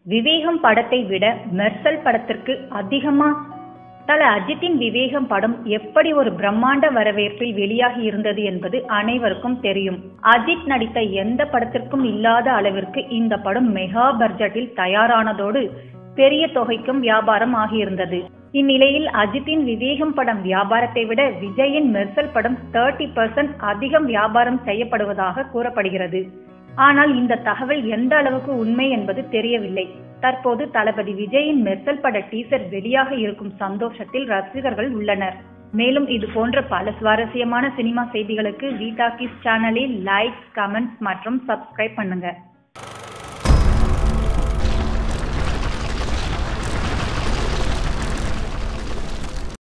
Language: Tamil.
விவேகம் படத்தை விட மெர்சல் படத்திற்கு அதிகமா தல அஜித்தின் விவேகம் படம் எப்படி ஒரு பிரம்மாண்ட வரவேற்பில் வெளியாகி இருந்தது என்பது அனைவருக்கும் தெரியும் அஜித் நடித்த எந்த படத்திற்கும் இல்லாத அளவிற்கு இந்த படம் மெகா பட்ஜெட்டில் தயாரானதோடு பெரிய தொகைக்கும் வியாபாரம் ஆகியிருந்தது இந்நிலையில் அஜித்தின் விவேகம் படம் வியாபாரத்தை விட விஜயின் மெர்சல் படம் தேர்ட்டி பர்சன்ட் அதிகம் வியாபாரம் செய்யப்படுவதாக கூறப்படுகிறது ஆனால் இந்த தகவல் எந்த அளவுக்கு உண்மை என்பது தெரியவில்லை தற்போது தளபதி விஜயின் மெர்சல் பட டீசர் வெளியாக இருக்கும் சந்தோஷத்தில் ரசிகர்கள் உள்ளனர் மேலும் இது போன்ற பல சுவாரஸ்யமான சினிமா செய்திகளுக்கு வி டாக்கிஸ் சேனலை லைக் கமெண்ட்ஸ் மற்றும் சப்ஸ்கிரைப் பண்ணுங்க